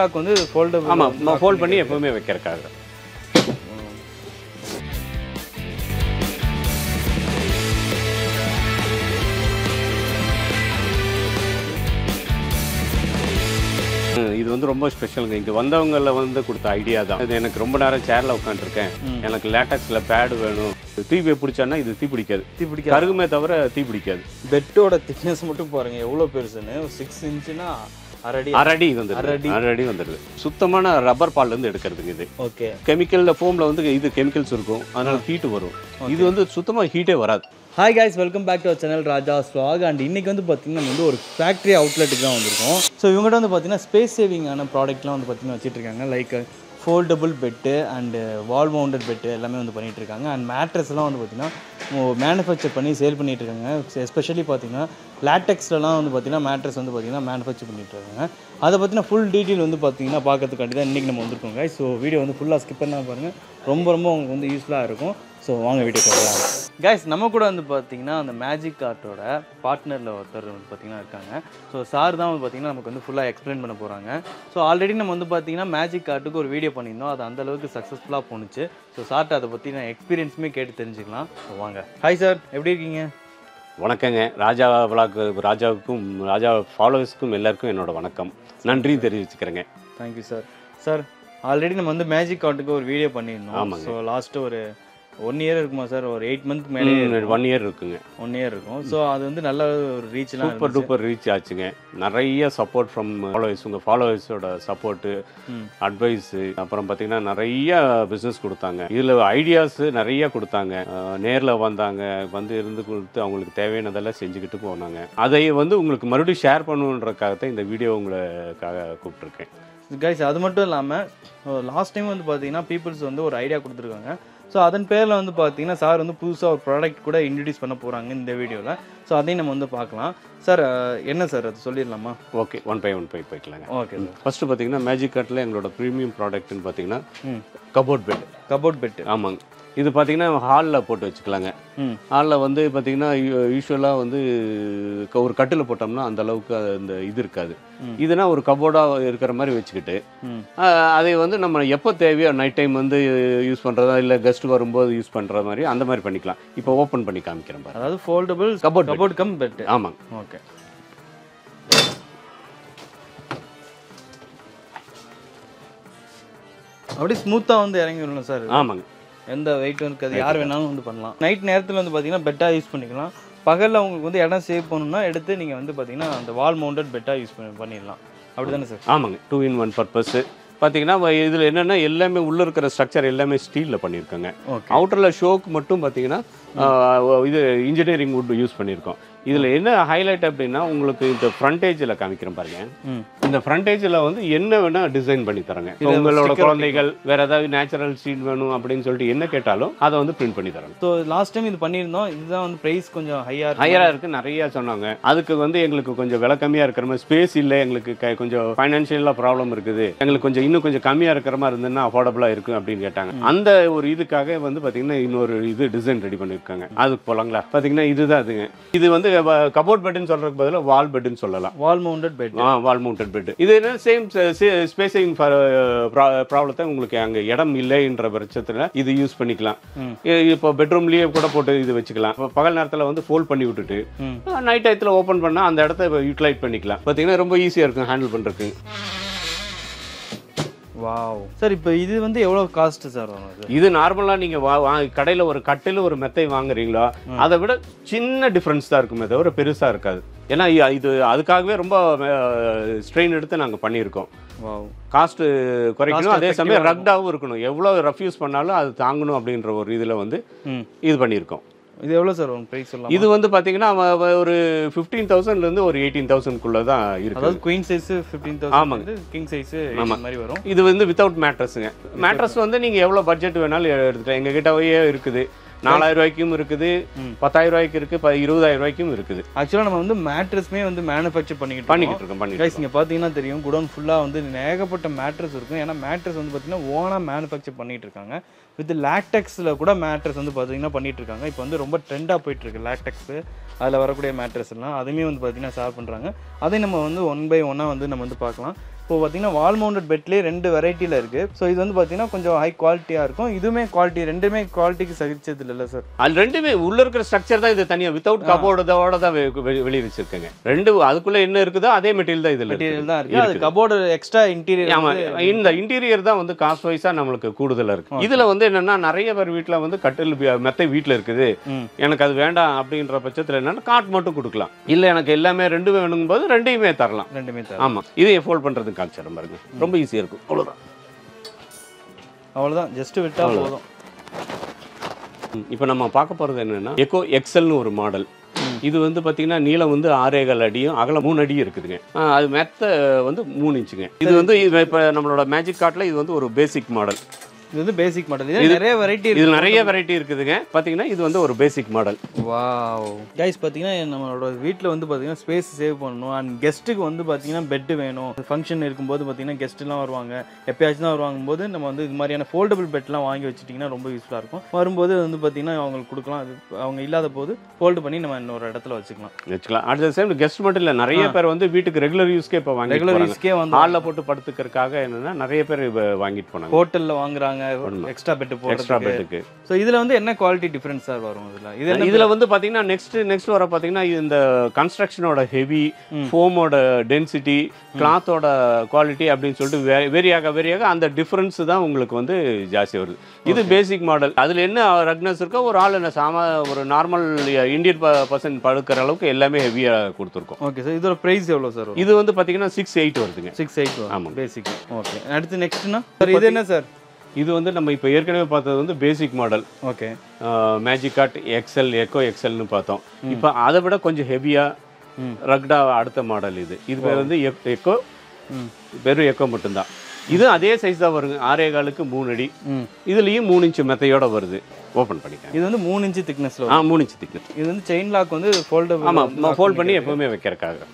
Lock வந்து foldable ஆமாம் fold பண்ணி எப்பவுமே வைக்கிறக்காக ம், இது வந்து ரொம்ப ஸ்பெஷலுங்க இங்கே வந்தவங்கள வந்து கொடுத்த ஐடியா தான் இது எனக்கு ரொம்ப நேரம் சேரில் உட்காந்துருக்கேன் எனக்கு லேட்டக்ஸில் பேடு வேணும் தீ பிடிச்சான்னா இது தீ பிடிக்காது தீ பிடிக்காது. கருகுமே தவிர தீ பிடிக்காது பெட்டோட திக்னஸ் மட்டும் பாருங்க எவ்வளோ பெருசுன்னு சிக்ஸ் இன்ச்சுனா அரடி அரடி வந்துடுது அரடி வந்துடுது சுத்தமான ரப்பர் பால்லேருந்து எடுக்கிறதுங்க இது ஓகே கெமிக்கலில் ஃபோமில் வந்து இது கெமிக்கல்ஸ் இருக்கும் அதனால ஹீட்டு வரும் இது வந்து சுத்தமாக ஹீட்டே வராது hi guys welcome back to our channel Raja swag and இன்னைக்கு வந்து பார்த்தீங்கன்னா நம்ம வந்து ஒரு ஃபேக்ட்ரி அவுட்லெட்டுக்கு தான் வந்திருக்கோம் ஸோ இவங்ககிட்ட வந்து பார்த்தீங்கன்னா ஸ்பேஸ் சேவிங்கான ப்ராடக்ட்லாம் வந்து பார்த்தீங்கன்னா வச்சுட்டு இருக்காங்க like foldable bed and wall mounted bed எல்லாமே வந்து பண்ணிட்டு இருக்காங்க அண்ட் மேட்ரஸ்லாம் வந்து பார்த்தீங்கன்னா மேனுஃபேக்சர் பண்ணி சேல் பண்ணிட்டு இருக்காங்க எஸ்பெஷலி பார்த்தீங்கன்னா லேட்டெக்ஸ்லலாம் வந்து பார்த்தீங்கன்னா மேட்ரஸ் வந்து பார்த்தீங்கன்னா மேனுஃபேக்சர் பண்ணிட்டு இருக்காங்க அதை பற்றின ஃபுல் டீட்டெயில் வந்து பார்த்தீங்கன்னா பார்க்கறதுக்காண்டி தான் இன்றைக்கி நம்ம வந்திருக்கோம் guys ஸோ வீடியோ வந்து ஃபுல்லாக ஸ்கிப் பண்ணால் பாருங்கள் ரொம்ப ரொம்ப உங்களுக்கு வந்து யூஸ்ஃபுல்லாக இருக்கும் ஸோ வாங்க வீடியோ போகலாம் கைஸ் நம்ம கூட வந்து பார்த்தீங்கன்னா அந்த மேஜிக் ஆர்ட்டோட பார்ட்னரில் ஒருத்தர் வந்து பார்த்தீங்கன்னா இருக்காங்க ஸோ சார் தான் வந்து பார்த்தீங்கன்னா நமக்கு வந்து ஃபுல்லாக எக்ஸ்பிளைன் பண்ண போகிறாங்க ஸோ ஆல்ரெடி நம்ம வந்து பார்த்தீங்கன்னா மேஜிக் ஆர்ட்டுக்கு ஒரு வீடியோ பண்ணியிருந்தோம் அது அந்த அளவுக்கு சக்ஸஸ்ஃபுல்லாக போணுச்சு ஸோ சார்ட்ட அதை பற்றி நான் எக்ஸ்பீரியன்ஸுமே கேட்டு தெரிஞ்சுக்கலாம் ஸோ வாங்க ஹாய் சார் எப்படி இருக்கீங்க வணக்கங்க ராஜா விளாக்கு ராஜாவுக்கும் ராஜா ஃபாலோவர்ஸ்க்கும் எல்லாருக்கும் என்னோட வணக்கம் நன்றி தெரிவிச்சுக்கிறேங்க தேங்க்யூ சார் சார் ஆல்ரெடி நம்ம வந்து மேஜிக் ஆர்ட்டுக்கு ஒரு வீடியோ பண்ணியிருந்தோம் ஆமாங்க. ஸோ லாஸ்ட்டு ஒரு ஒன் இயர் இருக்குமா சார் ஒரு எயிட் மந்த் மேலே ஒன் இயர் இருக்குங்க ஒன் இயர் இருக்கும் ஸோ அது வந்து நல்ல ஒரு ரீச்லாம் சூப்பர் டூப்பர் ரீச் ஆச்சுங்க நிறைய சப்போர்ட் ஃப்ரம் ஃபாலோவர்ஸ் உங்கள் ஃபாலோவர்ஸோட சப்போர்ட்டு அட்வைஸு அப்புறம் பார்த்தீங்கன்னா நிறைய பிஸ்னஸ் கொடுத்தாங்க இதில் ஐடியாஸ் நிறைய கொடுத்தாங்க நேரில் வந்தாங்க வந்து இருந்து கொடுத்து அவங்களுக்கு தேவையானதெல்லாம் செஞ்சுக்கிட்டு போனாங்க அதை வந்து உங்களுக்கு மறுபடியும் ஷேர் பண்ணுன்றக்காகத்தான் இந்த வீடியோ உங்களுக்காக கூப்பிட்ருக்கேன் கைஸ் அது மட்டும் இல்லாமல் லாஸ்ட் டைம் வந்து பார்த்தீங்கன்னா பீப்புள்ஸ் வந்து ஒரு ஐடியா கொடுத்துருக்காங்க ஸோ அதன் பேரில் வந்து பார்த்தீங்கன்னா சார் வந்து புதுசாக ஒரு ப்ராடக்ட் கூட இன்ட்ரடியூஸ் பண்ண போகிறாங்க இந்த வீடியோவில் ஸோ அதையும் நம்ம வந்து பார்க்கலாம் சார் என்ன சார் அது சொல்லிடலாமா okay one by one by போய்க்கலாங்க ஓகே சார் ஃபர்ஸ்ட் பார்த்தீங்கன்னா மேஜிக் கட்டில் எங்களோட ப்ரீமியம் ப்ராடக்ட்னு பார்த்தீங்கன்னா ம் கபோர்ட் பெட் கபோர்ட் பெட்டு ஆமாங்க இது பார்த்தீங்கன்னா ஹாலில் போட்டு வச்சுக்கலாங்க ம் ஹாலில் வந்து பார்த்தீங்கன்னா யூஸ்வலாக வந்து க- ஒரு கட்டில் போட்டோம்னா அந்த அளவுக்கு அந்த இது இருக்காது இதுனா ஒரு கபோர்டாக இருக்கிற மாதிரி வச்சுக்கிட்டு ம் ஆஹ், அதை வந்து நம்ம எப்போ தேவையோ நைட் டைம் வந்து யூஸ் பண்ணுறதா இல்லை கெஸ்ட் வரும்போது யூஸ் பண்ணுற மாதிரி அந்த மாதிரி பண்ணிக்கலாம் இப்போ ஓப்பன் பண்ணி காமிக்கிறேன் பாருங்க அதாவது foldable Cupboard bed. Cupboard cum bed ஆமாங்க ஓகே அப்படியே ஸ்மூத்தாக வந்து இறங்கி வரணும் சார் ஆமாங்க எந்த வெயிட் இருக்காது யார் வேணாலும் வந்து பண்ணலாம் நைட் நேரத்தில் வந்து பார்த்தீங்கன்னா பெட்டாக யூஸ் பண்ணிக்கலாம் பகலில் உங்களுக்கு வந்து இடம் சேவ் பண்ணணும்னா எடுத்து நீங்கள் வந்து பார்த்தீங்கன்னா அந்த வால் மவுண்டட் பெட்டாக யூஸ் பண்ணி பண்ணிடலாம் அப்படி தானே சார் ஆமாங்க டூ இன் ஒன் பர்பஸ் பார்த்தீங்கன்னா இதில் என்னென்னா எல்லாமே உள்ளே இருக்கிற ஸ்ட்ரக்சர் எல்லாமே ஸ்டீலில் பண்ணியிருக்காங்க ஓகே அவுட்டரில் ஷோக்கு மட்டும் பார்த்தீங்கன்னா ஆஹ், இது இன்ஜினியரிங் வுட் யூஸ் பண்ணியிருக்கோம் இதில் என்ன ஹைலைட் அப்படின்னா உங்களுக்கு இந்த ஃப்ரண்டேஜில் காமிக்கிறேன் பாருங்க ம் இந்த ஃப்ரண்டேஜில் வந்து என்ன வேணால் டிசைன் பண்ணி தரங்க உங்களோட குழந்தைகள் வேற ஏதாவது நேச்சுரல் சீட் வேணும் அப்படின்னு சொல்லிட்டு என்ன கேட்டாலும் அதை வந்து பிரிண்ட் பண்ணி தரங்க ஸோ லாஸ்ட் டைம் இது பண்ணியிருந்தோம் இதுதான் வந்து ப்ரைஸ் கொஞ்சம் ஹையாக ஹையராக இருக்கு நிறைய சொன்னாங்க அதுக்கு வந்து எங்களுக்கு கொஞ்சம் விலை கம்மியாக இருக்கிற மாதிரி ஸ்பேஸ் இல்லை எங்களுக்கு க- கொஞ்சம் ஃபைனான்ஷியலாக ப்ராப்ளம் இருக்குது எங்களுக்கு கொஞ்சம் இன்னும் கொஞ்சம் கம்மியாக இருக்கிற மாதிரி இருந்ததுன்னா அஃபோர்டபுளாக இருக்கும் அப்படின்னு கேட்டாங்க அந்த ஒரு இதுக்காக வந்து பார்த்தீங்கன்னா இன்னொரு இது டிசைன் ரெடி பண்ணியிருக்காங்க அதுக்கு போகலாங்களா பார்த்தீங்கன்னா இதுதான் அதுங்க இது வந்து கபோர்ட் பெட்னு சொல்றதுக்கு பதிலாக வால் பெட்னு சொல்லலாம் வால் மவுண்டட் பெட் ஆ வால் மவுண்டட் பெட் இது என்ன சேம் ஸ்பேசிங் ப்ராப்ளத்தை உங்களுக்கு அங்கே இடம் இல்லைன்ற பட்சத்தில் இது யூஸ் பண்ணிக்கலாம் ம். இ- இப்போ பெட்ரூம்லேயே கூட போட்டு இது வச்சுக்கலாம் இப்போ பகல் நேரத்தில் வந்து ஃபோல்ட் பண்ணி விட்டுட்டு ம் நைட் டயத்தில் ஓப்பன் பண்ணால் அந்த இடத்த யூட்டிலைஸ் பண்ணிக்கலாம் பார்த்தீங்கன்னா ரொம்ப ஈஸியாக இருக்கும் ஹேண்டில் பண்ணுறதுக்கு வாவ் சார் இப்போ இது வந்து எவ்வளோ காஸ்ட் சார் வரும் இது இது நார்மலாக நீங்கள் வா வா கடையில் ஒரு கட்டில் ஒரு மெத்தை வாங்குறீங்களோ அதை விட சின்ன டிஃப்ரென்ஸ் தான் இருக்குமே தவிர பெருசாக இருக்காது ஏன்னா இ- இது அதுக்காகவே ரொம்ப ஸ்ட்ரெயின் எடுத்து நாங்கள் பண்ணியிருக்கோம் வாவ் காஸ்ட் குறைக்கணும் அதே சமயம் effective-ஆ ரக்டாகவும் இருக்கணும் எவ்வளோ ரஃப் யூஸ் பண்ணாலும் அது தாங்கணும் அப்படின்ற ஒரு இதில் வந்து ம் இது பண்ணியிருக்கோம் இது எவ்வளோ சார் வரும் ப்ரைஸ் சொல்லலாம் இது வந்து பார்த்தீங்கன்னா அவ- அவ ஒரு ஃபிஃப்டீன் தௌசண்ட்லேருந்து ஒரு எயிட்டீன் தௌசண்ட்குள்ளே தான் இருக்குது அதாவது குயின் சைஸ் ஃபிஃப்டீன் ஆமாங்க. தௌசண்ட் கிங் சைஸ் மாதிரி வரும் இது வந்து வித்தவுட் மேட்ரஸுங்க மேட்ரஸ் வந்து நீங்கள் எவ்வளோ பட்ஜெட் வேணாலும் எடுத்துக்கலாம் எங்கள் கிட்டவே இருக்குது நாலாயிரம் ரூபாய்க்கும் இருக்குது பத்தாயிரம் ரூபாய்க்கு இருக்குது ப இருபதாயிரம் ரூபாய்க்கும் இருக்குது ஆக்சுவலாக நம்ம வந்து மேட்ரஸ்மே வந்து மேனுஃபேக்சர் பண்ணிக்கிட்டு பண்ணிக்கிட்டு இருக்கோம் பண்ணிட்டு கைஸ் இங்கே பார்த்தீங்கன்னா தெரியும் குடோன் ஃபுல்லாக வந்து ஏகப்பட்ட மேட்ரஸ் இருக்கும் ஏன்னா மேட்ரஸ் வந்து பார்த்தீங்கன்னா ஓனாக மேனுஃபேக்சர் பண்ணிட்டு இருக்காங்க வித் லேட்டெக்ஸில் கூட மேட்ரஸ் வந்து பார்த்தீங்கன்னா பண்ணிட்டு இருக்காங்க இப்போ வந்து ரொம்ப ட்ரெண்டாக போயிட்டு இருக்கு லேட்டெக்ஸு அதில் வரக்கூடிய மேட்ரஸ் எல்லாம் அதுவுமே வந்து பார்த்தீங்கன்னா ஷேர் பண்ணுறாங்க அதையும் நம்ம வந்து ஒன் பை ஒன்னாக வந்து நம்ம வந்து பார்க்கலாம் இப்போ பார்த்தீங்கன்னா வால் மவுண்டட் பெட்லேயே ரெண்டு வெரைட்டியில் இருக்குது ஸோ இது வந்து பார்த்தீங்கன்னா கொஞ்சம் ஹை குவாலிட்டியாக இருக்கும் இதுவுமே குவாலிட்டி ரெண்டுமே குவாலிட்டிக்கு சகிச்சது இல்லைல்ல சார் அது ரெண்டுமே உள்ள இருக்கிற ஸ்ட்ரக்சர் தான் இது தனியா வித்தவுட் கபோர்டோட தான் வெ- வெ- வெளிய வச்சிருக்கேங்க ரெண்டு அதுக்குள்ள என்ன இருக்குதோ அதே மெட்டீரியல் தான் இதுல மெட்டீரியல் தான் இருக்குது அது கபோர்டு எக்ஸ்ட்ரா இன்டீரியர் ஆமா இந்த இன்டீரியர் தான் வந்து காஸ்ட் வைஸா நம்மளுக்கு கூடுதலா இருக்கு இதுல வந்து என்னன்னா நிறைய பேர் வீட்ல வந்து கட்டில் வி- மெத்தை வீட்ல இருக்குது ம். எனக்கு அது வேண்டாம் அப்படின்ற பட்சத்துல என்னன்னா காட் மட்டும் கொடுக்கலாம் இல்ல எனக்கு எல்லாமே ரெண்டு வேணுங்கும் போது ரெண்டையுமே தரலாம் ரெண்டுமே தரும் ஆமா இதை ஃபோல்ட் பண்றதுக்கு காமிச்சிடறேன் பாருங்க ரொம்ப ஈஸியா இருக்கும் அவ்வளவுதான் அவ்வளோதான் ஜஸ்ட் விட்டா போதும் ம், இப்போ நம்ம பார்க்க போறது என்னன்னா எக்கோ எக்ஸல்னு ஒரு மாடல் இது வந்து பார்த்தீங்கன்னா நீளம் வந்து ஆறேகால் அடியும் அகலம் மூணு அடியும் இருக்குதுங்க ஆ, அது மெத்த வந்து மூணு இன்ச்சுங்க இது வந்து இப்போ நம்மளோட மேஜிக் கார்ட்டில் இது வந்து ஒரு பேசிக் மாடல் இது வந்து பேசிக் மாடல் இது நிறைய வெரைட்டி இது நிறைய வெரைட்டி இருக்குதுங்க பார்த்தீங்கன்னா இது வந்து ஒரு பேசிக் மாடல் வாவ் கைஸ் பார்த்தீங்கன்னா நம்மளோட வீட்டில் வந்து பார்த்தீங்கன்னா ஸ்பேஸ் சேவ் பண்ணணும் அண்ட் கெஸ்ட்டுக்கு வந்து பார்த்தீங்கன்னா பெட்டு வேணும் ஃபங்க்ஷன் இருக்கும்போது பார்த்தீங்கன்னா கெஸ்ட்டுலாம் வருவாங்க எப்பயாச்சும் தான் வருவாங்க போது நம்ம வந்து இது மாதிரியான ஃபோல்டபுள் பெட்லாம் வாங்கி வச்சுட்டிங்கன்னா ரொம்ப யூஸ்ஃபுல்லாக இருக்கும் வரும்போது வந்து பார்த்தீங்கன்னா அவங்களுக்கு கொடுக்கலாம் அது அவங்க இல்லாத போது ஃபோல்டு பண்ணி நம்ம இன்னொரு இடத்துல வச்சுக்கலாம் வச்சுக்கலாம் அட் த சேம் கெஸ்ட் மட்டும் இல்லை நிறைய பேர் வந்து வீட்டுக்கு ரெகுலர் யூஸ்க்கே இப்போ வாங்கி ரெகுலர் யூஸ்க்கே வந்து ஹாலில் போட்டு படுத்துக்கிறதுக்காக என்னன்னா நிறைய பேர் இப்போ வாங்கிட்டு போனாங்க ஹோட்டலில் வாங்குறாங்க எக்ஸ்ட்ரா பெட்டு எக்ஸ்ட்ரா போடுறதுக்கு பெட்டுக்கு ஸோ இதில் வந்து என்ன குவாலிட்டி டிஃப்ரென்ஸ் சார் வரும் இதில் இது என்ன இதுல வந்து பாத்தீங்கன்னா நெக்ஸ்ட் நெக்ஸ்ட் வர பாத்தீங்கன்னா இந்த கன்ஸ்ட்ரக்ஷனோட ஹெவி ஃபோமோட டென்சிட்டி கிளாத்தோட குவாலிட்டி அப்படின்னு சொல்லிட்டு வெரியாக வெரியாக அந்த டிஃபரன்ஸ் தான் உங்களுக்கு வந்து ஜாஸ்தி வருது இது பேசிக் மாடல் அதுல என்ன ரக்னஸ் இருக்கோ ஒரு ஆள் என்ன சாம ஒரு நார்மல் இந்தியன் பர்சன் படுக்கிற அளவுக்கு எல்லாமே ஹெவியா கொடுத்துருக்கோம் ஓகே சார் இதோட ப்ரைஸ் எவ்வளோ சார் வரும் இது வந்து பாத்தீங்கன்னா சிக்ஸ் எயிட் வருதுங்க சிக்ஸ் எயிட் ஆமாம். வரும் பேசிக் ஓகே அடுத்து நெக்ஸ்ட்னா சார் இது என்ன சார் இது வந்து நம்ம இப்போ ஏற்கனவே பார்த்தது வந்து basic model okay magic card excel echo எக்ஸல்னு பார்த்தோம் இப்போ அதை விட கொஞ்சம் ஹெவியாக ரக்டா அடுத்த மாடல் இது இது பேர் வந்து எக்- எக்கோ ம். வெறும் எக்கோ மட்டும்தான் இது அதே சைஸ் தான் வருங்க ஆறே காலுக்கு மூணு அடி ம் இதுலேயும் மூணு இன்ச்சு மெத்தையோட வருது ஓப்பன் பண்ணிக்கேன் இது வந்து மூணு இன்ச்சு திக்னஸ்ல ஆ மூணு இன்ச்சு திக்னஸ் இது வந்து செயின் லாக் வந்து ஃபோல்டபுள் ஆமாம் ஃபோல்ட் பண்ணி எப்பவுமே வைக்கிறக்காக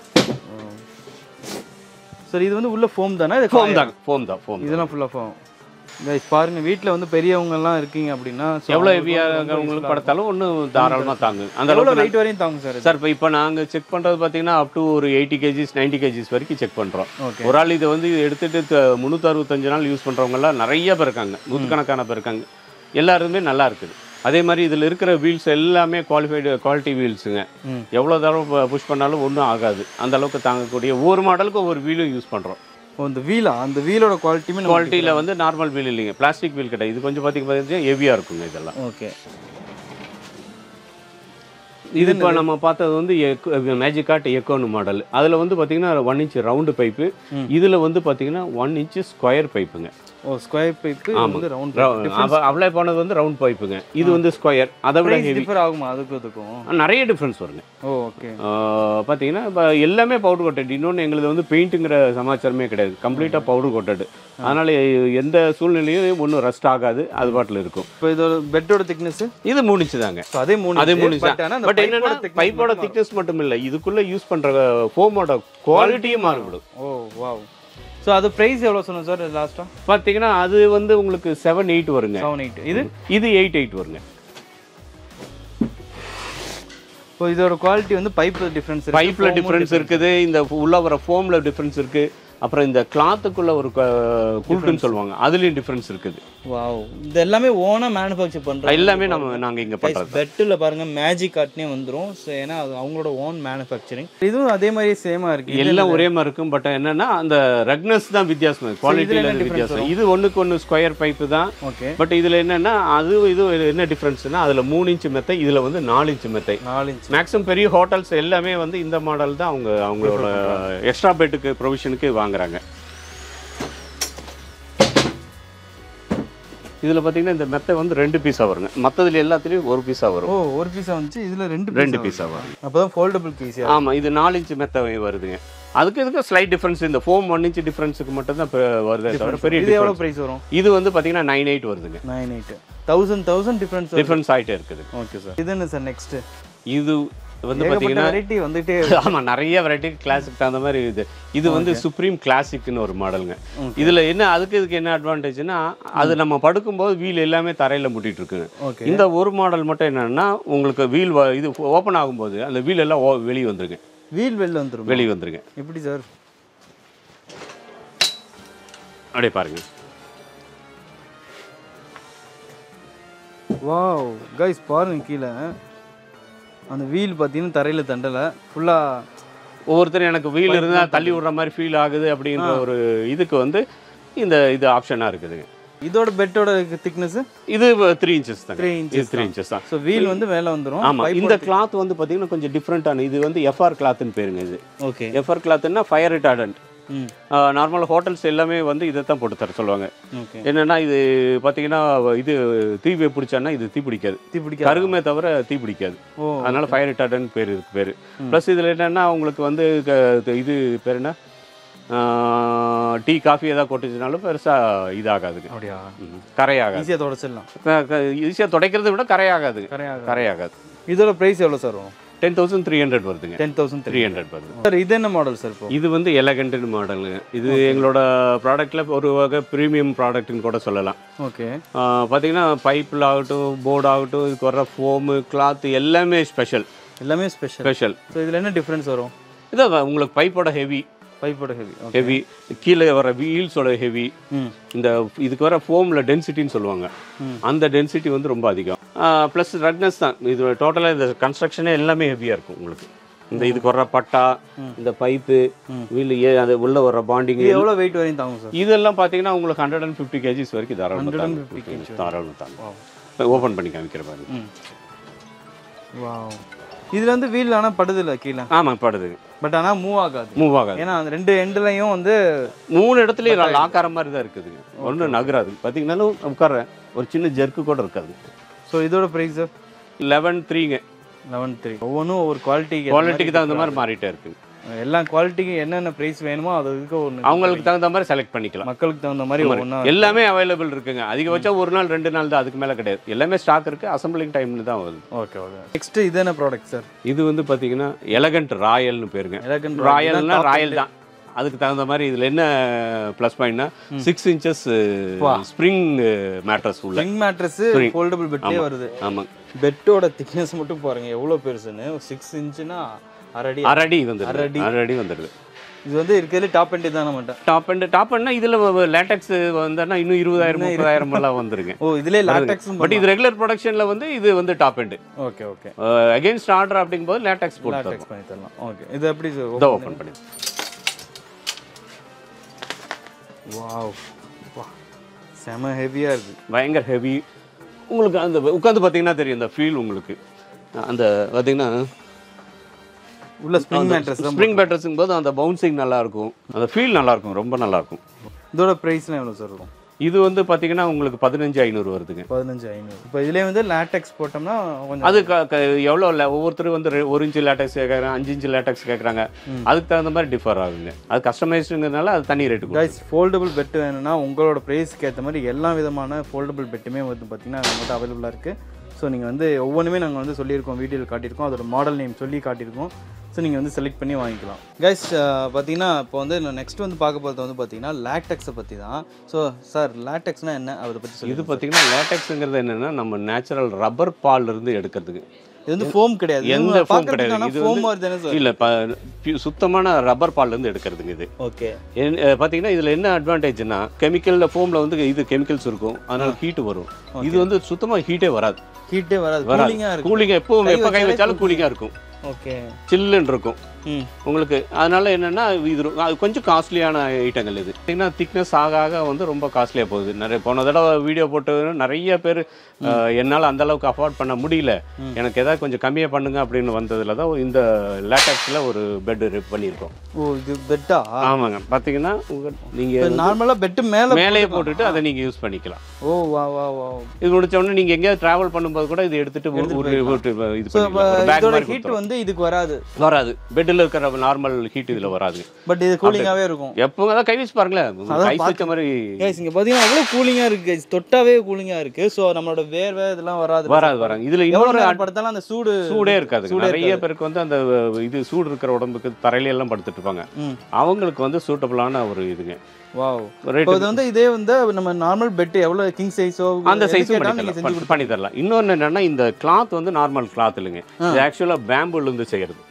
சார் இது வந்து உள்ள ஃபோம் தானே இது ஃபோம் தான் ஃபோம் தான் ஃபோம் இதெல்லாம் ஃபுல்லாக ஃபோம் கைஸ் பாருங்க வீட்டில் வந்து பெரியவங்க எல்லாம் இருக்கீங்க அப்படின்னா so எவ்வளோ அவங்களுக்கு ஹெவியாக வந்து ரொம்ப உங்களுக்கு useful-ஆ படுத்தாலும் ஒன்றும் தாராளமாக தாங்கு அந்த இருக்கும். எவ்வளோ அளவுக்கு வெயிட் வரையும் தாங்க சார் சார் இப்போ இப்போ நாங்கள் செக் பண்ணுறது பார்த்தீங்கன்னா அப் டு ஒரு எயிட்டி கேஜிஸ் நைன்டி கேஜிஸ் வரைக்கும் செக் பண்ணுறோம் ஓகே ஒரு ஆள் இதை வந்து எடுத்துட்டு முந்நூற்றி அறுபத்தஞ்சு நாள் யூஸ் பண்ணுறவங்கலாம் நிறைய பேர் இருக்காங்க நூற்றுக்கணக்கான பேர் இருக்காங்க எல்லாருமே நல்லா இருக்குது அதே மாதிரி இதில் இருக்கிற வீல்ஸ் எல்லாமே குவாலிஃபைடு குவாலிட்டி வீல்ஸுங்க ம். எவ்வளோ தடவை புஷ் பண்ணாலும் ஒன்றும் ஆகாது அந்த அளவுக்கு தாங்கக்கூடிய ஒவ்வொரு மாடலுக்கும் ஒவ்வொரு வீலும் யூஸ் பண்ணுறோம் ஓ இந்த வீலா அந்த வீலோட குவாலிட்டியுமே குவாலிட்டியில் வந்து நார்மல் வீல் இல்லைங்க பிளாஸ்டிக் வீல் கிடையாது இது கொஞ்சம் பார்த்திங்க பார்த்தீங்கன்னா ஹெவியாக இருக்குங்க இதெல்லாம் ஓகே இது இப்போ நம்ம பார்த்தது வந்து மேஜிக் கார்ட் எக்கோன்னு மாடல் அதில் வந்து பார்த்தீங்கன்னா ஒன் இன்ச் ரவுண்டு பைப்பு இதில் வந்து பார்த்தீங்கன்னா ஒன் இன்ச் ஸ்கொயர் பைப்புங்க ஓ ஸ்கொயர் பைப்பு வந்து ரவுண்ட் அப்ளை பண்ணது வந்து ரவுண்ட் பைப்புங்க இது வந்து ஸ்கொயர் அதை விட ப்ரைஸ் ஹெவி டிஃபர் ஆகுமா அதுக்கும் இதுக்கும் நிறைய டிஃப்ரென்ஸ் வருங்க ஓ ஓகே ஆஹ் பார்த்தீங்கன்னா இப்போ எல்லாமே பவுடர் கோட்டட் இன்னொன்று எங்களுது வந்து பெயிண்ட்டுங்கிற சமாச்சாரமே கிடையாது கம்ப்ளீட்டாக பவுடர் கோட்டட் அதனால் எந்த சூழ்நிலையும் ஒன்றும் ரஸ்ட் ஆகாது அது பாட்டில் இருக்கும் இப்போ இதோட பெட்டோட திக்னஸ் இது மூணிச்சு தாங்க ஸோ அதே மூணு அதே inch. மூணு But ஆனா அந்த பட் pipe என்னன்னா ஓட thickness பைப்போட மட்டும் திக்னஸ் மட்டும் இல்லை இதுக்குள்ளே யூஸ் பண்ணுற ஃபோமோட குவாலிட்டியும் மாறுபடும் ஓ வாவ் ஸோ அது ப்ரைஸ் எவ்வளோ சொன்னோம் சார் லாஸ்ட்டாக பார்த்தீங்கன்னா அது வந்து உங்களுக்கு செவன் எயிட் வருங்க செவன் எயிட் இது இது எயிட் எயிட் வருங்க இப்போ இதோட குவாலிட்டி வந்து பைப் டிஃப்ரென்ஸ் பைப்பில் டிஃப்ரென்ஸ் இருக்குது இந்த உள்ள வர ஃபோமில் டிஃப்ரென்ஸ் இருக்கு அப்புறம் இந்த கிளாத்துக்குள்ள ஒரு குல்ட்டுன்னு சொல்லுவாங்க அதுலேயும் டிஃப்ரென்ஸ் இருக்குது வாவ் இது எல்லாமே ஓனா மேனுஃபேக்சர் பண்றோம் எல்லாமே நம்ம நாங்கள் இங்கே பண்ணுறது பெட்டில் பாருங்க மேஜிக் கார்ட்னே வந்துரும் ஸோ ஏன்னா அது அவங்களோட ஓன் மேனுஃபேக்சரிங் இதுவும் அதே மாதிரி சேமா இருக்கு இது எல்லாம் ஒரே மாதிரி இருக்கும் பட் என்னன்னா அந்த ரக்னஸ் தான் வித்தியாசம் குவாலிட்டியில் என்ன difference வித்தியாசம் இது ஒண்ணுக்கு ஒன்று ஸ்கொயர் பைப்பு தான் ஓகே பட் இதுல என்னன்னா அது இது என்ன டிஃப்ரென்ஸ்னா அதுல மூணு இன்ச்சு மெத்தை இதுல வந்து நாலு இன்ச்சு மெத்தை நாலு இன்ச் மேக்ஸிமம் பெரிய ஹோட்டல்ஸ் எல்லாமே வந்து இந்த மாடல் தான் அவங்க அவங்களோட எக்ஸ்ட்ரா பெட்டுக்கு ப்ரொவிஷனுக்கு வாங்குறாங்க இதில் பார்த்தீங்கன்னா இந்த மெத்தை வந்து ரெண்டு பீஸாக வருங்க மற்றதுல எல்லாத்துலேயும் ஒரு பீஸாக வரும் ஓ ஒரு பீஸா வந்துச்சு இதுல ரெண்டு ரெண்டு பீஸாக வரும் அப்பதான் ஃபோல்டபுள் பீஸ் ஆமாம் இது நாலு இன்ச்சு மெத்தை வருதுங்க அதுக்கு இதுக்கு ஸ்லைட் டிஃப்ரென்ஸ் இந்த ஃபோம் ஒன் இன்ச் டிஃப்ரென்ஸுக்கு மட்டும் தான் வருதே தவிர பெரிய இது எவ்வளவு difference. பிரைஸ் வரும் இது வந்து பார்த்தீங்கன்னா நைன் எயிட் வருதுங்க nine eight thousand thousand difference difference ஆகிட்டே இருக்குது ஓகே சார் இது என்ன சார் நெக்ஸ்ட் இது வந்து பார்த்தீங்கன்னா வெரைட்டி வந்துட்டே ஆமா நிறைய வெரைட்டி கிளாஸுக்கு தகுந்த மாதிரி இது இது வந்து சுப்ரீம் கிளாசிக்னு ஒரு மாடலுங்க இதுல என்ன அதுக்கு இதுக்கு என்ன அட்வான்டேஜ்னா அது நம்ம படுக்கும்போது வீல் எல்லாமே தரையில முட்டிட்டு இருக்குங்க ஓகே இந்த ஒரு மாடல் மட்டும் என்னன்னா உங்களுக்கு வீல் இது ஓப்பன் ஆகும்போது அந்த வீல் எல்லாம் வெளியே வந்துருங்க வீல் வெளில வந்துரும் வெளியே வந்துருங்க எப்படி சார் அப்படியே பாருங்க வாவ் கைஸ் பாருங்க கீழே அந்த வீல் பார்த்தீங்கன்னா தரையில் தண்டலை ஃபுல்லாக ஒவ்வொருத்தரும் எனக்கு வீல் இருந்தால் தள்ளி விடுற மாதிரி ஃபீல் ஆகுது அப்படின்ற ஒரு இதுக்கு வந்து இந்த இது ஆப்ஷனாக இருக்குதுங்க இதோட பெட்டோட திக்னஸ் இது த்ரீ இன்ச்சஸ் தான் த்ரீ இது இன்ச்சஸ் த்ரீ இன்ச்சஸ் தான் ஸோ வீல் வந்து மேலே வந்துடும் ஆமா இந்த கிளாத் வந்து பாத்தீங்கன்னா கொஞ்சம் டிஃப்ரெண்ட்டான இது வந்து எஃப்ஆர் கிளாத்னு பேருங்க இது ஓகே எஃப்ஆர் கிளாத்னா ஃபயர் ரிட்டார்டன்ட் ம் நார்மல் ஹோட்டல்ஸ் எல்லாமே வந்து இதை தான் போட்டு தர சொல்லுவாங்க ஓகே என்னன்னா இது பார்த்தீங்கன்னா இது தீ பிடிச்சான்னா இது தீ பிடிக்காது தீ பிடிக்க கருகுமே தவிர தீ பிடிக்காது ஓ அதனால ஃபயர் ரிட்டார்டன் பேர் இருக்கு பேர் ப்ளஸ் இதில் என்னன்னா உங்களுக்கு வந்து க- இது பேர் என்ன டீ காஃபி ஏதாவது கொட்டுச்சுனாலும் பெருசாக இதாகாதுங்க அப்படியா ம், கரையாகாது ஈஸியாக தொடச்சிடலாம் ஈஸியாக துடைக்கிறத விட கரையாகாது கரையாக கரையாகாது இதோட ப்ரைஸ் எவ்வளோ சார் வரும் டென் தௌசண்ட் த்ரீ ஹண்ட்ரட் வருதுங்க டென் தௌசண்ட் த்ரீ ஹண்ட்ரட் வருது சார் இது என்ன மாடல் சார் இப்போ இது வந்து எலகண்ட் மாடலுங்க இது எங்களோட ப்ராடக்ட்ல ஒரு வகை ப்ரீமியம் ப்ராடக்ட்னு கூட சொல்லலாம் ஓகே ஆஹ் பார்த்தீங்கன்னா பைப்பில் ஆகட்டும் போர்டு ஆகட்டும் இதுக்கு வர்ற ஃபோமு கிளாத் எல்லாமே ஸ்பெஷல் எல்லாமே ஸ்பெஷல் ஸ்பெஷல் ஸோ இதில் என்ன டிஃப்ரென்ஸ் வரும் இதான் உங்களுக்கு பைப்போட ஹெவி பைப்போட ஹெவி ஓகே ஹெவி கீழே வர வீல்ஸோட ஹெவி ம் இந்த இதுக்கு வர ஃபோமில் டென்சிட்டின்னு சொல்லுவாங்க ம். அந்த டென்சிட்டி வந்து ரொம்ப அதிகம் ப்ளஸ் ரக்னஸ் தான் இது டோட்டலாக இந்த கன்ஸ்ட்ரக்ஷனே எல்லாமே ஹெவியாக இருக்கும் உங்களுக்கு இந்த இதுக்கு வர்ற பட்டா இந்த பைப்பு வீல் ஏ அது உள்ள வர்ற பாண்டிங் இது எவ்வளோ வெயிட் வரையும் தாங்கும் சார் இதெல்லாம் பார்த்தீங்கன்னா உங்களுக்கு ஹண்ட்ரட் அண்ட் ஃபிஃப்டி கேஜிஸ் வரைக்கும் தாராளமாக 150 தாங்க தாராளமாக தாங்க ஓப்பன் பண்ணி காமிக்கிற பாருங்க ம் வாவ் இதில் வந்து வீல் ஆனால் படுதில்ல கீழே ஆமாம் படுது பட் ஆனால் மூவ் ஆகாது மூவ் ஆகாது ஏன்னா அந்த ரெண்டு எண்ட்லையும் வந்து மூணு இடத்துலயும் லாக் ஆகிற மாதிரி தான் இருக்குதுங்க ஒன்றும் நகராது பார்த்தீங்கன்னாலும் உட்கார்றேன் ஒரு சின்ன ஜெர்க்கு கூட இருக்காது ஸோ இதோட ப்ரைஸ் சார் லெவன் த்ரீங்க லெவன் த்ரீ ஒவ்வொன்றும் ஒவ்வொரு குவாலிட்டிக்கு குவாலிட்டிக்கு தகுந்த மாதிரி மாறிட்டே இருக்கு எல்லா குவாலிட்டிக்கு என்னென்ன ப்ரைஸ் வேணுமோ அது இதுக்கு ஒன்று அவங்களுக்கு தகுந்த மாதிரி செலக்ட் பண்ணிக்கலாம் மக்களுக்கு தகுந்த மாதிரி ஒவ்வொன்றா எல்லாமே அவைலபிள் இருக்குங்க அதிகபட்சம் ஒரு நாள் ரெண்டு நாள் தான் அதுக்கு மேலே கிடையாது எல்லாமே ஸ்டாக் இருக்கு அசம்பிளிங் டைம்னு தான் வருது ஓகே ஓகே நெக்ஸ்ட் இது என்ன ப்ராடக்ட் சார் இது வந்து பார்த்தீங்கன்னா எலகண்ட் ராயல்னு பேருங்க எலகன் ராயல்னா ராயல் தான் அதுக்கு தகுந்த மாதிரி இதில் என்ன ப்ளஸ் பாயிண்ட்னா சிக்ஸ் இன்ச்சஸ் ஸ்ப்ரிங் மேட்ரஸ் உள்ள ஸ்ப்ரிங் மேட்ரஸ் ஃபோல்டபுள் பெட்லேயே வருது ஆமாம் பெட்டோட திக்னஸ் மட்டும் பாருங்க எவ்வளோ பெருசுன்னு சிக்ஸ் இன்ச்சுனா அரடி அரடி வந்துடுது அரடி. அரடி வந்துடுது இது வந்து இருக்கிறதுல டாப் எண்ட் தான் நம்மகிட்ட டாப் அண்ட் டாப் அண்ட்னா இதில் லேட்டக்ஸ் வந்தா இன்னும் இருபதாயிரம் முப்பதாயிரம் எல்லாம் வந்துருங்க ஓ இதுலேயே லேட்டக்ஸ் பட் இது ரெகுலர் ப்ரொடக்ஷனில் வந்து இது வந்து top end okay okay against order அப்படிங்கும்போது லேட்டக்ஸ் போட்டு தரும் லேட்டக்ஸ் பண்ணி தரலாம் ஓகே இது எப்படி இதை ஓப்பன் பண்ணி வாவ் வா செம ஹெவியாக இருக்கு பயங்கர ஹெவி உங்களுக்கு அந்த உட்காந்து பார்த்தீங்கன்னா தெரியும் அந்த ஃபீல் உங்களுக்கு அந்த பார்த்தீங்கன்னா உள்ள ஸ்ப்ரிங் மேட்ரஸ் தான் ஸ்ப்ரிங் பேட்டர்ஸுங்கும் போது அந்த பவுன்சிங் நல்லா இருக்கும் அந்த ஃபீல் நல்லா இருக்கும் ரொம்ப நல்லா இருக்கும் இதோட ப்ரைஸ்லாம் எவ்வளோ சார் இருக்கும் இது வந்து பார்த்தீங்கன்னா உங்களுக்கு பதினஞ்சு ஐநூறு வருதுங்க பதினஞ்சு ஐநூறு இப்போ இதுலேயே வந்து லேட்டக்ஸ் போட்டோம்னா கொஞ்சம் அது க- க- எவ்வளோ இல்லை ஒவ்வொருத்தரும் வந்து ரெ- ஒரு இன்ச்சு லேட்டக்ஸ் கேட்குறாங்க அஞ்சு இன்ச்சு லேட்டக்ஸ் கேட்குறாங்க அதுக்கு தகுந்த மாதிரி டிஃபர் ஆகுங்க அது கஸ்டமைஸ்டுங்கிறதுனால அது தனி ரேட்டு கைஸ் ஃபோல்டபுள் பெட் வேணும்னா உங்களோட ப்ரைஸ்க்கு ஏற்ற மாதிரி எல்லா விதமான ஃபோல்டபுள் பெட்டுமே வந்து பார்த்தீங்கன்னா நம்மகிட்ட அவைலபிளாக இருக்குது ஸோ நீங்கள் வந்து ஒவ்வொன்றுமே நாங்கள் வந்து சொல்லியிருக்கோம் வீடியோவில் காட்டியிருக்கோம் அதோட மாடல் நேம் சொல்லி காட்டியிருக்கோம் ஸோ நீங்கள் வந்து செலக்ட் பண்ணி வாங்கிக்கலாம் கைஸ் பார்த்தீங்கன்னா இப்போ வந்து நான் நெக்ஸ்ட் வந்து பார்க்க போகிறது வந்து பார்த்தீங்கன்னா லேட்டெக்ஸை பற்றி தான் ஸோ சார் லேட்டெக்ஸ்னால் என்ன அதை பற்றி சொல்லி இது பார்த்தீங்கன்னா லேட்டக்ஸுங்கிறது என்னன்னா நம்ம நேச்சுரல் ரப்பர் பால்ல இருந்து எடுக்கிறதுக்கு இது வந்து ஃபோம் கிடையாது எந்த foam கிடையாது. இது ஃபோம் வந்து- மாதிரி தானே சார் இல்லை ப- சுத்தமான ரப்பர் பால்ல இருந்து எடுக்கிறதுங்க இது ஓகே என்- அஹ் பார்த்தீங்கன்னா இதில் என்ன அட்வான்டேஜ்னா கெமிக்கலில் ஃபோமில் வந்து இது கெமிக்கல்ஸ் இருக்கும் அதனால ஹீட் வரும் இது வந்து சுத்தமாக ஹீட்டே வராது ஹீட்டே வராது வராது கூலிங்காக இருக்கு கூலிங்காக எப்போ எப்போ கை வச்சாலும் கூலிங்காக இருக்கும் ஓகே சில்லுன்னு இருக்கும் ம் உங்களுக்கு அதனால என்னன்னா இது ரொ- அது கொஞ்சம் காஸ்ட்லியான ஐட்டங்கள் இது பார்த்தீங்கன்னா திக்னஸ் ஆக ஆக வந்து ரொம்ப காஸ்ட்லியாக போகுது நிறைய போன தடவை வீடியோ போட்டு நிறைய பேர் என்னால் அந்த அளவுக்கு அஃபோர்ட் பண்ண முடியல எனக்கு ஏதாவது கொஞ்சம் கம்மியாக பண்ணுங்க அப்படின்னு வந்ததுல தான் இந்த லேட்டக்ஸில் ஒரு பெட் பண்ணியிருக்கோம் ஓ இது பெட்டா ஆமாங்க பார்த்தீங்கன்னா உங்க நீங்கள் நார்மலாக பெட்டு மேலே மேலேயே போட்டுட்டு அதை நீங்கள் யூஸ் பண்ணிக்கலாம் ஓ வா வா வா இது முடிச்ச உடனே நீங்கள் எங்கேயாவது ட்ராவல் பண்ணும்போது கூட இது எடுத்துட்டு ஒரு- ஒரு ஒரு இது ஸோ பண்ணிக்கலாம். ஒரு bag இதோட மாதிரி ஹீட் கொடுத்துரும். வந்து இதுக்கு வராது வராது பெட்டில் இருக்கிற நார்மல் ஹீட் இதில் வராது பட் இது கூலிங்காகவே இருக்கும் எப்போ தான் கை வச்சு பாருங்களேன் கை வச்ச மாதிரி கைஸ் இங்கே பார்த்தீங்கன்னா அவ்வளோ கூலிங்காக இருக்குது guys. தொட்டாவே கூலிங்காக இருக்குது ஸோ நம்மளோட வேர்வை இதெல்லாம் வராது வராது வராது இதுல எவ்வளோ இன்னொரு நேரம் படுத்தாலும் அந்த சூடு சூடே இருக்காது சூடே நிறைய பேருக்கு வந்து அந்த இது சூடு இருக்கிற உடம்புக்கு தரையில எல்லாம் படுத்துட்டு இருப்பாங்க ம் அவங்களுக்கு வந்து சூட்டபிளான ஒரு இதுங்க வாவ் ரேட் இப்போ இது வந்து இதே வந்து நம்ம நார்மல் பெட் எவ்வளோ கிங் சைஸோ அந்த சைஸும் நீங்கள் பண்ணி செஞ்சு தரலாம் பண்ணி தரலாம் இன்னொன்று என்னன்னா இந்த கிளாத் வந்து நார்மல் கிளாத் இல்லைங்க இது ஆக்சுவலாக பேம்புல இருந்து செய்யறது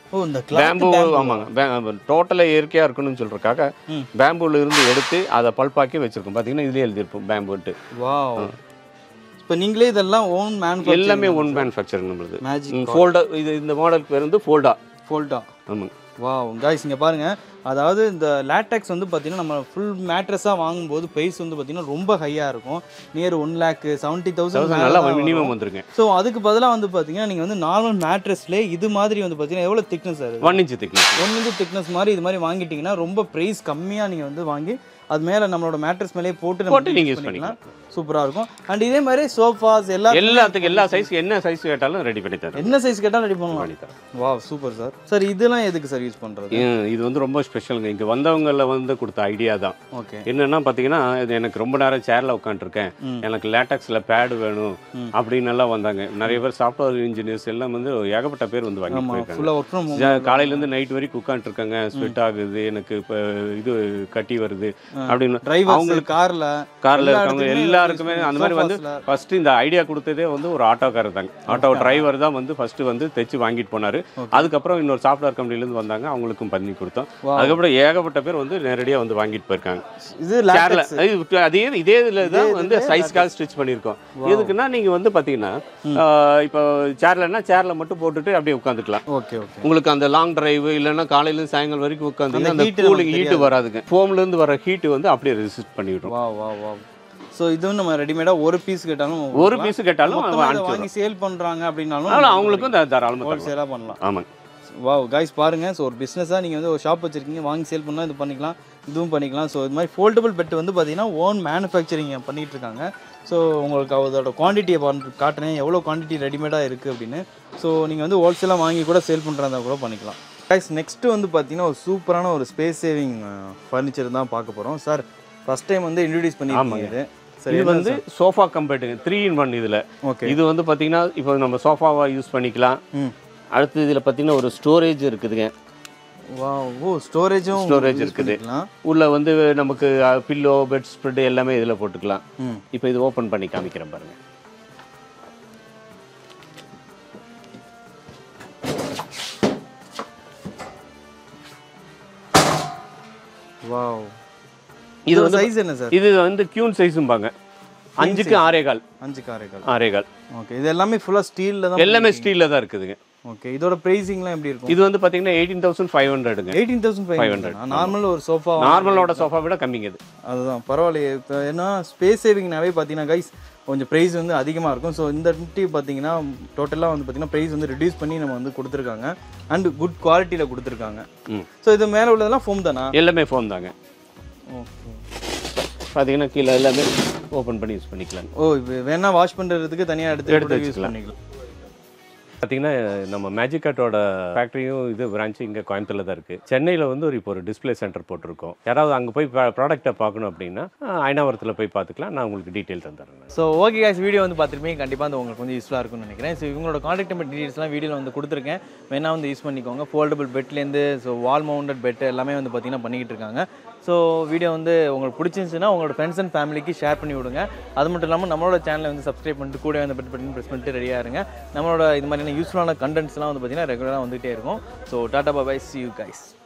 ஓ இந்த கிளாத் பேம்பு ஆமாங்க டோட்டலாக இயற்கையாக இருக்கணும்னு சொல்றதுக்காக ம். பேம்புல இருந்து எடுத்து அதை பல்பாக்கி வச்சிருக்கோம் பார்த்தீங்கன்னா இதுலேயே எழுதியிருப்போம் பேம்புன்ட்டு வாவ் இப்போ நீங்களே இதெல்லாம் ஓன் மேன் எல்லாமே ஒன் மேனுஃபேக்சரிங் நம்மளுது மேஜிக் ஃபோல்டா இது இந்த மாடலுக்கு பேர் வந்து ஃபோல்டா ஃபோல்டா ஆமாங்க வாவ் காய்ஸ் இங்கே பாருங்கள் அதாவது இந்த லேட்டெக்ஸ் வந்து பார்த்தீங்கன்னா நம்ம ஃபுல் மேட்ரஸாக வாங்கும்போது ப்ரைஸ் வந்து பார்த்தீங்கன்னா ரொம்ப ஹையாக இருக்கும் near one lakh seventy thousand thousand நல்லா மினிமம் வந்துருங்க ஸோ அதுக்கு பதிலாக வந்து பார்த்தீங்கன்னா நீங்கள் வந்து நார்மல் மேட்ரஸ்லேயே இது மாதிரி வந்து பார்த்தீங்கன்னா எவ்வளோ திக்னஸ் அது one inch thickness one inch thickness மாதிரி இது மாதிரி வாங்கிட்டீங்கன்னா ரொம்ப ப்ரைஸ் கம்மியாக நீங்கள் வந்து வாங்கி அது மேலே நம்மளோட மேட்ரஸ் மேலேயே போட்டு நம்ம போட்டு நீங்க use யூஸ் பண்ணிக்கலாம் சூப்பராக இருக்கும் அண்ட் இதே மாதிரி சோஃபாஸ் எல்லா எல்லாத்துக்கும் எல்லா சைஸ் என்ன சைஸ் கேட்டாலும் ரெடி பண்ணி தரேன் என்ன சைஸ் கேட்டாலும் ரெடி பண்ணலாம் பண்ணி தரேன் வா சூப்பர் சார் சார் இதெல்லாம் எதுக்கு சார் யூஸ் பண்ணுறது இது- இது வந்து ரொம்ப ஸ்பெஷலுங்க இங்கே வந்தவங்கள வந்து கொடுத்த ஐடியா தான் ஓகே என்னன்னா பார்த்தீங்கன்னா இது எனக்கு ரொம்ப நேரம் சேரில் உட்காந்துருக்கேன் ம். எனக்கு லேட்டக்ஸில் பேடு வேணும் ம். அப்படின்னு எல்லாம் வந்தாங்க நிறைய பேர் சாஃப்ட்வேர் இன்ஜினியர்ஸ் எல்லாம் வந்து ஏகப்பட்ட பேர் வந்து வாங்கிட்டு ஆமாம் போயிருக்காங்க ஃபுல்லாக ஒர்க் ஃப்ரம் ஜா- காலையிலேருந்து நைட் வரைக்கும் உட்காந்துருக்காங்க ஸ்வெட் ஆகுது எனக்கு இப்போ இது கட்டி வருது அப்படின்னு டிரைவர்ஸ் அவங்களுக்கு காரில் காரில் எல்லா இருக்கவங்க இடத்துக்குமே எல்லாருக்குமே use அந்த மாதிரி வந்து sofasல. ஃபர்ஸ்ட் இந்த ஐடியா கொடுத்ததே வந்து ஒரு ஆட்டோக்காரர் தாங்க ஆட்டோ டிரைவர் தான் வந்து ஃபர்ஸ்ட் வந்து தைச்சு வாங்கிட்டு போனாரு அதுக்கப்புறம் இன்னொரு சாஃப்ட்வேர் கம்பெனிலேருந்து வந்தாங்க அவங்களுக்கும் பண்ணி கொடுத்தோம் Wow. அதுக்கப்புறம் ஏகப்பட்ட பேர் வந்து நேரடியாக வந்து வாங்கிட்டு போயிருக்காங்க இது சேர்ல லேட்டெக்ஸ் அதே இதே இதில் தான் வந்து சைஸ்க்காக ஸ்டிச் பண்ணியிருக்கோம் எதுக்குன்னா நீங்கள் வந்து பார்த்தீங்கன்னா இப்போ சேர்லன்னா சேரில் மட்டும் போட்டுட்டு அப்படியே உட்காந்துக்கலாம் ஓகே ஓகே உங்களுக்கு அந்த லாங் டிரைவ் இல்லைன்னா காலையிலேருந்து சாயங்காலம் வரைக்கும் உட்காந்து அந்த heat நமக்கு கூலிங் ஹீட்டு வராதுங்க ஃபோம்லேருந்து வர ஹீட்டு வந்து அப்படியே ரெசிஸ்ட் பண்ணிவிடும் வா வா வா ஸோ இதுவும் நம்ம ரெடிமேடாக ஒரு பீஸ் கேட்டாலும் ஒரு பீஸ் கேட்டாலும் மொத்தமா இதை அனுப்பிச்சு வாங்கி சேல் பண்ணுறாங்க அப்படின்னாலும் அதனால அவங்களுக்கும் இந்த தாராளமாக தரலாம் ஹோல்சேலாக பண்ணலாம் ஆமாங்க வாவ் கைஸ் பாருங்கள் ஸோ ஒரு பிஸ்னஸாக நீங்கள் வந்து ஒரு ஷாப் வச்சுருக்கீங்க வாங்கி சேல் பண்ணால் இது பண்ணிக்கலாம் இதுவும் பண்ணிக்கலாம் ஸோ இது மாதிரி ஃபோல்டபுள் பெட் வந்து பார்த்தீங்கன்னா ஓன் மேனுஃபேக்சரிங் பண்ணிகிட்டு இருக்காங்க ஸோ உங்களுக்கு அதோட குவான்டிட்டியை காட்டுறேன் எவ்வளோ குவான்டிட்டி ரெடிமேடாக இருக்குது அப்படின்னு ஸோ நீங்கள் வந்து ஹோல்சேலாக வாங்கி கூட சேல் பண்ணுறதா கூட பண்ணிக்கலாம் கைஸ் நெக்ஸ்ட்டு வந்து பார்த்தீங்கன்னா ஒரு சூப்பரான ஒரு ஸ்பேஸ் சேவிங் ஃபர்னிச்சர் தான் பார்க்க போகிறோம் சார் ஃபஸ்ட் டைம் வந்து இன்ட்ரடியூஸ் பண்ணியிருக்கீங்க இது சரி இது வந்து சோஃபா கம்பேர்ட்டுங்க த்ரீ இன் ஒன் இதில் ஓகே இது வந்து பார்த்தீங்கன்னா இப்போ நம்ம சோஃபாவா யூஸ் பண்ணிக்கலாம் ம் அடுத்து இதில் பார்த்தீங்கன்னா ஒரு ஸ்டோரேஜ் இருக்குதுங்க வா ஓ ஸ்டோரேஜும் Storage இருக்குது. உள்ள வந்து நமக்கு பில்லோ பெட் ஸ்ப்ரெட் எல்லாமே இதில் போட்டுக்கலாம் ம் இப்போ இது ஓப்பன் பண்ணி காமிக்கிறேன் பாருங்க வாவ் இது இது வந்து சைஸ் என்ன சார் இது வந்து கியூன் சைஸும்பாங்க அஞ்சுக்கு ஆறே கால் அஞ்சு காரைக்கால் ஆறே கால் ஓகே இது எல்லாமே ஃபுல்லாக ஸ்டீலில் தான் எல்லாமே ஸ்டீலில் தான் இருக்குதுங்க ஓகே இதோட ப்ரைஸிங்லாம் எப்படி இருக்கும் இது வந்து பார்த்தீங்கன்னா எயிட்டீன் தௌசண்ட் ஃபைவ் ஹண்ட்ரடுங்க eighteen thousand five hundred normal ஒரு சோஃபா நார்மலோட சோஃபா விட கம்மிங்க இது அதுதான் பரவாயில்லையே இப்போ ஏன்னா ஸ்பேஸ் சேவிங்னாவே பார்த்தீங்கன்னா கைஸ் கொஞ்சம் ப்ரைஸ் வந்து அதிகமாக இருக்கும் ஸோ இந்த டிவி பார்த்தீங்கன்னா டோட்டலாக வந்து பார்த்தீங்கன்னா ப்ரைஸ் வந்து ரெடியூஸ் பண்ணி நம்ம வந்து கொடுத்துருக்காங்க அண்ட் குட் குவாலிட்டியில் கொடுத்துருக்காங்க ம். ஸோ இது மேலே உள்ளதெல்லாம் ஃபோம் தானா எல்லாமே ஃபோன் தாங்க ஓகே பார்த்தீங்கன்னா கீழே எல்லாமே ஓப்பன் பண்ணி யூஸ் பண்ணிக்கலாம் ஓ இப்போ வேணா வாஷ் பண்ணுறதுக்கு தனியாக எடுத்து எடுத்து யூஸ் வச்சுக்கலாம். பண்ணிக்கலாம் பார்த்தீங்கன்னா நம்ம மேஜிக் கட்டோட ஃபேக்ட்ரியும் இது பிரான்ச்சு இங்கே கோயம்புத்தூர்ல தான் இருக்குது சென்னையில் வந்து ஒரு இப்போ ஒரு டிஸ்ப்ளே சென்டர் போட்டிருக்கோம் யாராவது அங்கே போய் ப்ராடக்ட்டை பார்க்கணும் அப்படின்னா அஹ், அயனாவரத்தில் போய் பார்த்துக்கலாம் நான் உங்களுக்கு டீட்டெயில் தந்துடுறேன் ஸோ ஓகே guys வீடியோ வந்து பார்த்துருப்பீங்க கண்டிப்பாக அந்த உங்களுக்கு வந்து யூஸ்ஃபுல்லாக இருக்கும்னு நினைக்கிறேன் ஸோ இவங்களோட காண்டாக்ட் நம்பர் டீட்டெயில்ஸ்லாம் வீடியோவில் வந்து கொடுத்துருக்கேன் வேணா வந்து யூஸ் பண்ணிக்கோங்க ஃபோல்டபுள் பெட்லேருந்து ஸோ வால் மவுண்டட் பெட் எல்லாமே வந்து பார்த்தீங்கன்னா பண்ணிக்கிட்டு இருக்காங்க ஸோ வீடியோ வந்து உங்களுக்கு பிடிச்சிருந்துச்சுன்னா உங்களோட ஃப்ரெண்ட்ஸ் அண்ட் ஃபேமிலிக்கு ஷேர் பண்ணி விடுங்க அது மட்டும் இல்லாமல் நம்மளோட சேனலை வந்து சப்ஸ்கிரைப் பண்ணிட்டு கூட வந்து பெட் பட்டன் ப்ரெஸ் பண்ணிட்டு ரெடியாக இருங்க நம்மளோட இது மாதிரியான யூஸ்ஃபுல்லான கண்டென்ட்ஸ்லாம் வந்து பார்த்தீங்கன்னா ரெகுலராக வந்துகிட்டே இருக்கும் so tata bye bye see you guys